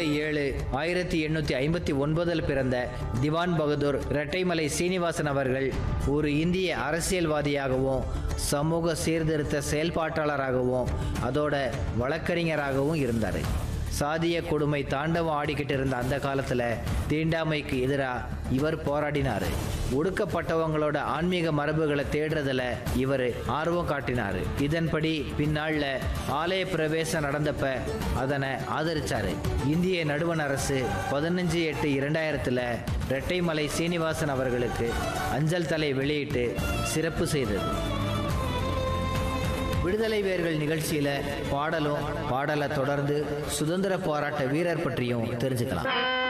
ஜூலை ஏழு ஆயிரத்தி எண்ணூற்றி ஐம்பத்தி ஒன்பதில் பிறந்த திவான் பகதூர் இரட்டைமலை சீனிவாசன் அவர்கள் ஒரு இந்திய அரசியல்வாதியாகவும் சமூக சீர்திருத்த செயல்பாட்டாளராகவும் அதோட வழக்கறிஞராகவும் இருந்தார் சாதிய கொடுமை தாண்டவம் ஆடிக்கிட்டு இருந்த அந்த காலத்தில் தீண்டாமைக்கு எதிராக இவர் போராடினார் ஒடுக்கப்பட்டவங்களோட ஆன்மீக மரபுகளை தேடுறதுல இவர் ஆர்வம் காட்டினார் இதன்படி பின்னாளில் ஆலய பிரவேசம் நடந்தப்ப அதனை ஆதரிச்சார் இந்திய நடுவண் அரசு பதினஞ்சு எட்டு இரண்டாயிரத்தில் ரெட்டைமலை சீனிவாசன் அவர்களுக்கு அஞ்சல் தலை வெளியிட்டு சிறப்பு செய்தது விடுதலை வேர்கள் நிகழ்ச்சியில பாடலும் பாடலை தொடர்ந்து சுதந்திர போராட்ட வீரர் பற்றியும் தெரிஞ்சுக்கலாம்